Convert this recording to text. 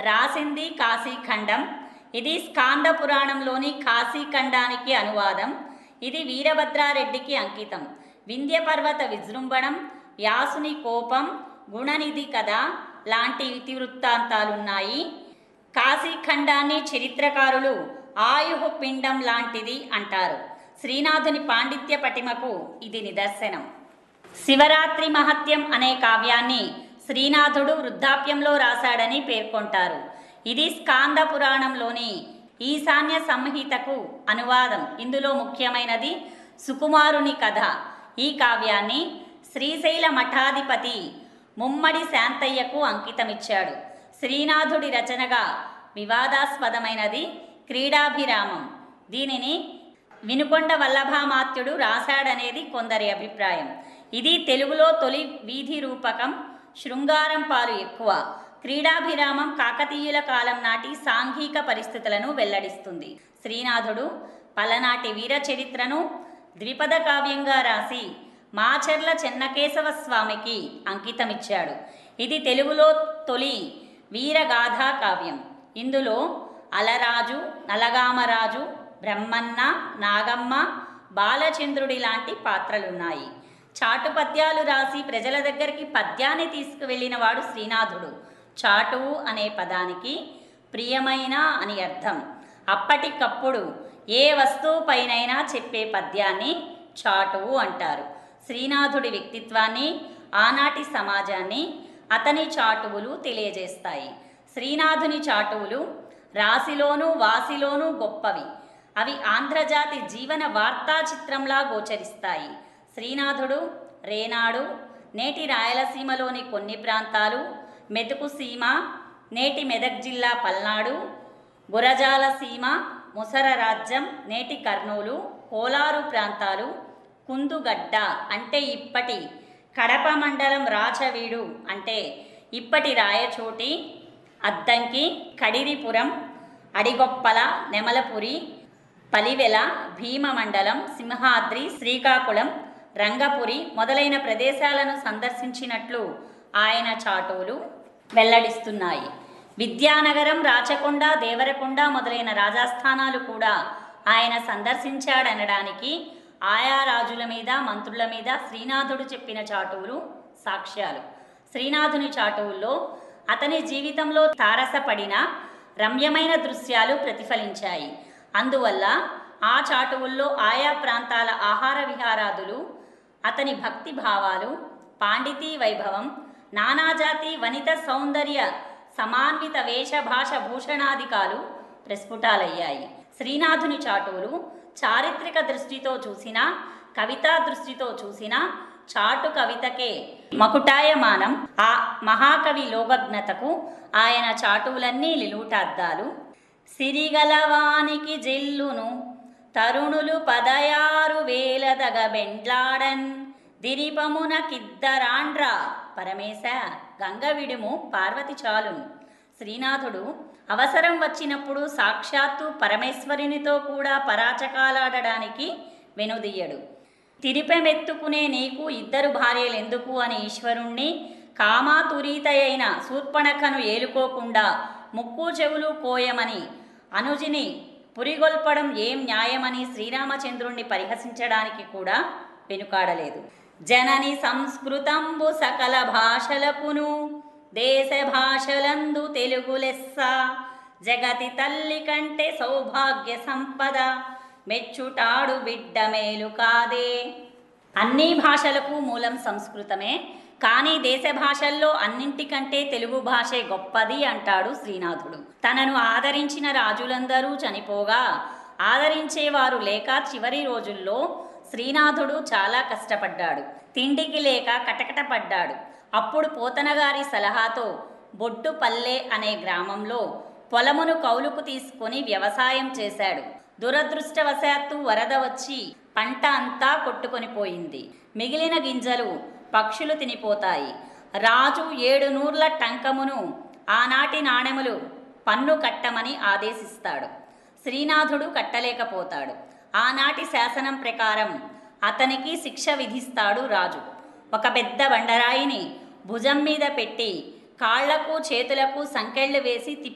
రాసింది కాశీఖండం ఇది స్కాంద పురాణంలోని కాశీఖండానికి అనువాదం ఇది వీరభద్రారెడ్డికి అంకితం వింధ్య పర్వత విజృంభణం వ్యాసుని కోపం గుణనిధి కథ లాంటి ఇతివృత్తాంతాలున్నాయి కాశీఖండాన్ని చరిత్రకారులు ఆయుహు పిండం లాంటిది అంటారు శ్రీనాథుని పాండిత్య పటిమకు ఇది నిదర్శనం శివరాత్రి మహత్యం అనే కావ్యాన్ని శ్రీనాథుడు వృద్ధాప్యంలో రాశాడని పేర్కొంటారు ఇది స్కాంద పురాణంలోని ఈశాన్య సంహితకు అనువాదం ఇందులో ముఖ్యమైనది సుకుమారుని కథ ఈ కావ్యాన్ని శ్రీశైల మఠాధిపతి ముమ్మడి శాంతయ్యకు అంకితమిచ్చాడు శ్రీనాథుడి రచనగా వివాదాస్పదమైనది క్రీడాభిరామం దీనిని వినుకొండ వల్లభామాత్యుడు రాశాడనేది కొందరి అభిప్రాయం ఇది తెలుగులో తొలి వీధి రూపకం శృంగారం పాలు ఎక్కువ క్రీడాభిరామం కాకతీయుల కాలం నాటి సాంఘిక పరిస్థితులను వెల్లడిస్తుంది శ్రీనాథుడు పలనాటి వీర చరిత్రను ద్విపద కావ్యంగా రాసి మాచర్ల చెన్నకేశవ స్వామికి అంకితమిచ్చాడు ఇది తెలుగులో తొలి వీరగాథా కావ్యం ఇందులో అలరాజు నలగామరాజు బ్రహ్మన్న నాగమ్మ బాలచంద్రుడి లాంటి పాత్రలున్నాయి చాటు పద్యాలు రాసి ప్రజల దగ్గరికి పద్యాన్ని తీసుకువెళ్ళిన వాడు శ్రీనాథుడు చాటువు అనే పదానికి ప్రియమైన అని అర్థం అప్పటికప్పుడు ఏ వస్తువు పైనైనా చెప్పే పద్యాన్ని చాటువు అంటారు శ్రీనాథుడి వ్యక్తిత్వాన్ని ఆనాటి సమాజాన్ని అతని చాటువులు తెలియజేస్తాయి శ్రీనాథుని చాటువులు రాశిలోనూ వాసిలోనూ గొప్పవి అవి ఆంధ్రజాతి జీవన వార్తా చిత్రంలా గోచరిస్తాయి శ్రీనాథుడు రేనాడు నేటి రాయలసీమలోని కొన్ని ప్రాంతాలు మెతుకు సీమ నేటి మెదక్ జిల్లా పల్నాడు గురజాల సీమ ముసర రాజ్యం నేటి కర్నూలు కోలారు ప్రాంతాలు కుందుగడ్డ అంటే ఇప్పటి కడప మండలం రాచవీడు అంటే ఇప్పటి రాయచోటి అద్దంకి కడిరిపురం అడిగొప్పల నెమలపురి పలివెల భీమమండలం సింహాద్రి శ్రీకాకుళం రంగపురి మొదలైన ప్రదేశాలను సందర్శించినట్లు ఆయన చాటువులు వెల్లడిస్తున్నాయి విద్యానగరం రాచకొండ దేవరకొండ మొదలైన రాజాస్థానాలు కూడా ఆయన సందర్శించాడనడానికి ఆయా రాజుల మీద మంత్రుల మీద శ్రీనాథుడు చెప్పిన చాటువులు సాక్ష్యాలు శ్రీనాథుని చాటువుల్లో అతని జీవితంలో తారసపడిన రమ్యమైన దృశ్యాలు ప్రతిఫలించాయి అందువల్ల ఆ చాటువుల్లో ఆయా ప్రాంతాల ఆహార విహారాదులు అతని భక్తి భావాలు పాండితీ వైభవం నానాజాతి వనిత సౌందర్య సమాన్విత వేషభాష భూషణాధికాలు ప్రస్ఫుటాలయ్యాయి శ్రీనాథుని చాటువులు చారిత్రక దృష్టితో చూసినా కవితా దృష్టితో చూసినా చాటు కవితకే మకుటాయమానం ఆ మహాకవి లోకజ్ఞతకు ఆయన చాటువులన్నీ లిలుటాద్దాలు సిరిగలవానికి జెల్లును తరుణులు పదయారు వేలదగ బెండ్లాడన్ దిరిపమున కిద్దరాండ్ర పరమేశ గంగవిడుము పార్వతి చాలును శ్రీనాథుడు అవసరం వచ్చినప్పుడు సాక్షాత్తు పరమేశ్వరునితో కూడా పరాచకాలాడడానికి వెనుదీయడు తిరిపెమెత్తుకునే నీకు ఇద్దరు భార్యలెందుకు అని ఈశ్వరుణ్ణి కామాతురీతయైన శూర్పణఖను ఏలుకోకుండా ముక్కు చెవులు కోయమని అనుజిని పురిగొల్పడం ఏం న్యాయమని శ్రీరామచంద్రుణ్ణి పరిహసించడానికి కూడా వెనుకాడలేదు జనని సంస్కృతంబు సకల భాషలకును దేశ భాషలందు తెలుగు లెస్స జగతి తల్లి కంటే సౌభాగ్య సంపద మెచ్చుటాడు బిడ్డ మేలు కాదే అన్ని భాషలకు మూలం సంస్కృతమే కానీ దేశ భాషల్లో అన్నింటికంటే తెలుగు భాషే గొప్పది అంటాడు శ్రీనాథుడు తనను ఆదరించిన రాజులందరూ చనిపోగా ఆదరించేవారు లేక చివరి రోజుల్లో శ్రీనాథుడు చాలా కష్టపడ్డాడు తిండికి లేక కటకటపడ్డాడు అప్పుడు పోతనగారి సలహాతో బొడ్డుపల్లె అనే గ్రామంలో పొలమును కౌలుకు తీసుకొని వ్యవసాయం చేశాడు దురదృష్టవశాత్తు వరద వచ్చి పంట అంతా కొట్టుకొని పోయింది మిగిలిన గింజలు పక్షులు తినిపోతాయి రాజు ఏడు నూర్ల టంకమును ఆనాటి నాణెములు పన్ను కట్టమని ఆదేశిస్తాడు శ్రీనాథుడు కట్టలేకపోతాడు ఆనాటి శాసనం ప్రకారం అతనికి శిక్ష విధిస్తాడు రాజు ఒక పెద్ద బండరాయిని భుజం మీద పెట్టి కాళ్లకు చేతులకు సంకెళ్ళు వేసి తిప్పి